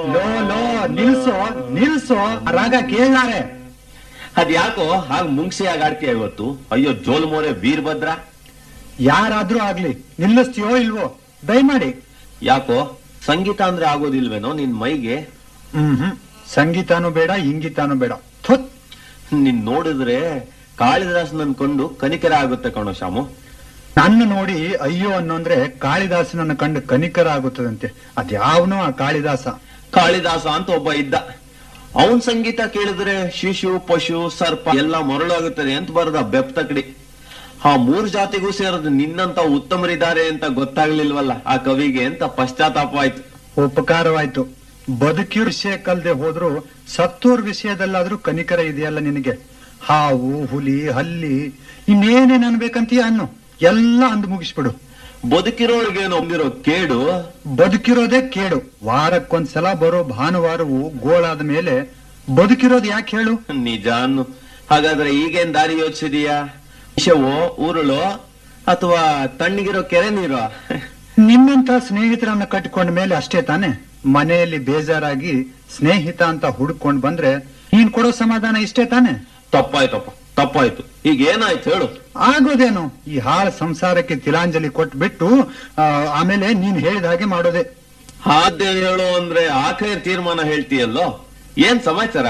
low low ನಿಲ್ಸೋ ನಿಲ್ಸೋ ರಾಗ ಕೇಳಾರೆ ಅದ್ಯಾಕೋ ಹಾಗ್ ಮುಂಗ್ಸಿ ಆಗಾಡ್ತೀಯ ಇವತ್ತು ಅಯ್ಯೋ ಜೋಲ್ ಮೋರೆ ವೀರಭದ್ರ ಯಾರಾದ್ರೂ ಆಗ್ಲಿ ನಿಲ್ಲಿಸ್ತೀಯೋ ಇಲ್ವೋ ದಯಮಾಡಿ ಯಾಕೋ ಸಂಗೀತ ಅಂದ್ರೆ ಆಗೋದಿಲ್ವೇನೋ ನಿನ್ ಮೈಗೆ ಹ್ಮ್ ಹ್ಮ್ ಸಂಗೀತಾನು ಬೇಡ ಇಂಗಿತಾನು ಬೇಡ ಥುತ್ ನಿನ್ ನೋಡಿದ್ರೆ ಕಾಳಿದಾಸನ್ ಅನ್ಕೊಂಡು ಕನಿಕರ ಆಗುತ್ತೆ ಕಣೋ ಶಾಮು ನನ್ನ ನೋಡಿ ಅಯ್ಯೋ ಅನ್ನೋಂದ್ರೆ ಕಾಳಿದಾಸನನ್ನ ಕಂಡು ಕನಿಕರ ಆಗುತ್ತದಂತೆ ಅದ್ಯಾವನೋ ಆ ಕಾಳಿದಾಸ ಕಾಳಿದಾಸ ಅಂತ ಒಬ್ಬ ಇದ್ದ ಅವನ್ ಸಂಗೀತ ಕೇಳಿದ್ರೆ ಶಿಶು ಪಶು ಸರ್ಪ ಎಲ್ಲ ಮರಳಾಗುತ್ತದೆ ಅಂತ ಬರದ ಬೆಪ್ತಕಡಿ ಆ ಮೂರ್ ಜಾತಿಗೂ ಸೇರಿದ ನಿನ್ನಂತ ಉತ್ತಮರಿದ್ದಾರೆ ಅಂತ ಗೊತ್ತಾಗ್ಲಿಲ್ವಲ್ಲ ಆ ಕವಿಗೆ ಅಂತ ಪಶ್ಚಾತ್ತಾಪ ಆಯ್ತು ಉಪಕಾರವಾಯ್ತು ಬದುಕಿರ್ ವಿಷಯ ಕಲ್ದೆ ಹೋದ್ರು ಸತ್ತೋರ್ ವಿಷಯದಲ್ಲಾದ್ರೂ ಕನಿಕರ ಇದೆಯಲ್ಲ ನಿನಗೆ ಹಾವು ಹುಲಿ ಹಲ್ಲಿ ಇನ್ನೇನೇನ್ ಅನ್ಬೇಕಂತೀಯ ಅನ್ನು ಎಲ್ಲ ಅಂದು ಮುಗಿಸ್ಬಿಡು ಬದುಕಿರೋರ್ಗೇನು ಹೊಂದಿರೋ ಕೇಡು ಬದುಕಿರೋದೇ ಕೇಡು ವಾರಕ್ಕೊಂದ್ಸಲ ಬರೋ ಭಾನುವಾರವು ಗೋಳಾದ ಮೇಲೆ ಬದುಕಿರೋದು ಯಾಕೆ ಹೇಳು ನಿಜ ಅನ್ನು ಹಾಗಾದ್ರೆ ಈಗೇನ್ ದಾರಿ ಯೋಚಿಸಿದೀಯಾ ವಿಷವೋ ಉರುಳೋ ಅಥವಾ ತಣ್ಣಗಿರೋ ಕೆರೆ ನೀರೋ ನಿಮ್ಮಂತ ಸ್ನೇಹಿತರನ್ನ ಕಟ್ಟಿಕೊಂಡ ಮೇಲೆ ಅಷ್ಟೇ ತಾನೆ ಮನೆಯಲ್ಲಿ ಬೇಜಾರಾಗಿ ಸ್ನೇಹಿತ ಅಂತ ಹುಡುಕೊಂಡ್ ಬಂದ್ರೆ ನೀನ್ ಕೊಡೋ ಸಮಾಧಾನ ಇಷ್ಟೇ ತಾನೆ ತಪ್ಪಾಯ್ತಪ್ಪ ತಪ್ಪಾಯ್ತು ಈಗ ಏನಾಯ್ತು ಹೇಳು ಆಗೋದೇನು ಈ ಹಾಳ ಸಂಸಾರಕ್ಕೆ ತಿಲಾಂಜಲಿ ಕೊಟ್ಬಿಟ್ಟು ಆ, ಆಮೇಲೆ ನೀನ್ ಹೇಳಿದ ಹಾಗೆ ಮಾಡೋದೆ ಹಾದ್ಯ ಹೇಳು ಅಂದ್ರೆ ಆಖರಿ ತೀರ್ಮಾನ ಹೇಳ್ತೀಯಲ್ಲೋ ಏನ್ ಸಮಾಚಾರ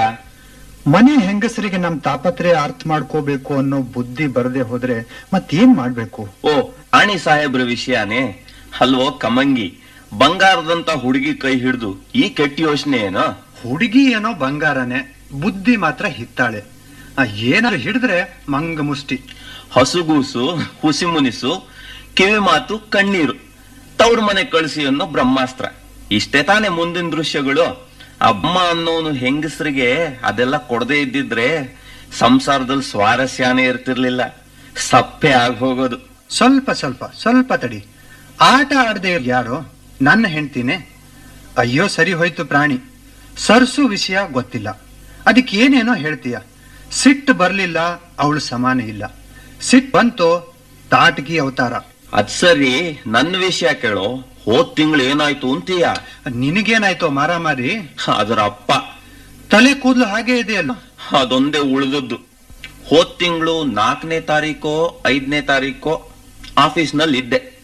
ಮನೆ ಹೆಂಗಸರಿಗೆ ನಮ್ ತಾಪತ್ರೆ ಅರ್ಥ ಮಾಡ್ಕೋಬೇಕು ಅನ್ನೋ ಬುದ್ಧಿ ಬರದೆ ಹೋದ್ರೆ ಮತ್ತೇನ್ ಮಾಡ್ಬೇಕು ಓ ಆಣಿ ಸಾಹೇಬ್ರ ವಿಷಯನೇ ಅಲ್ವೋ ಕಮಂಗಿ ಬಂಗಾರದಂತ ಹುಡುಗಿ ಕೈ ಹಿಡಿದು ಈ ಕೆಟ್ಟ ಯೋಚನೆ ಏನೋ ಹುಡುಗಿ ಏನೋ ಬಂಗಾರನೆ ಬುದ್ಧಿ ಮಾತ್ರ ಹಿತ್ತಾಳೆ ಆ, ಏನಾದ್ರು ಹಿಡಿದ್ರೆ ಮಂಗ ಮುಷ್ಟಿ ಹಸುಗೂಸು ಹುಸಿ ಮುನಿಸು ಕಿವಿ ಮಾತು ಕಣ್ಣೀರು ತವ್ರ ಮನೆ ಕಳಿಸಿ ಅನ್ನೋ ಬ್ರಹ್ಮಾಸ್ತ್ರ ಇಷ್ಟೇ ತಾನೇ ಮುಂದಿನ ದೃಶ್ಯಗಳು ಅಮ್ಮ ಅನ್ನೋನು ಹೆಂಗಸರಿಗೆ ಅದೆಲ್ಲ ಕೊಡದೇ ಇದ್ದಿದ್ರೆ ಸಂಸಾರದಲ್ಲಿ ಸ್ವಾರಸ್ಯನೇ ಇರ್ತಿರ್ಲಿಲ್ಲ ಸಪ್ಪೆ ಆಗ್ ಹೋಗೋದು ಸ್ವಲ್ಪ ಸ್ವಲ್ಪ ಸ್ವಲ್ಪ ತಡಿ ಆಟ ಆಡದೆ ಯಾರೋ ನನ್ನ ಹೆಂಡ್ತಿನೇ ಅಯ್ಯೋ ಸರಿ ಹೋಯ್ತು ಪ್ರಾಣಿ ಸರ್ಸು ವಿಷಯ ಗೊತ್ತಿಲ್ಲ ಅದಕ್ಕೆ ಏನೇನೋ ಹೇಳ್ತೀಯ ಸಿಟ್ಟು ಬರ್ಲಿಲ್ಲ ಅವಳು ಸಮಾನ ಇಲ್ಲ ಸಿಟ್ಟು ಬಂತು ತಾಟಕಿ ಅವತಾರ ಅದ್ ಸರಿ ನನ್ನ ವಿಷಯ ಕೇಳೋ ಹೋದ್ ತಿಂಗಳು ಏನಾಯ್ತು ಅಂತೀಯ ನಿನಗೇನಾಯ್ತೋ ಮಾರಾಮಾರಿ ಅದರ ಅಪ್ಪ ತಲೆ ಕೂದಲು ಹಾಗೆ ಇದೆಯಲ್ಲ ಅದೊಂದೇ ಉಳಿದದ್ದು ಹೋದ್ ತಿಂಗಳು ನಾಲ್ಕನೇ ತಾರೀಕೋ ಐದನೇ ತಾರೀಕೋ ಆಫೀಸ್ನಲ್ಲಿ ಇದ್ದೆ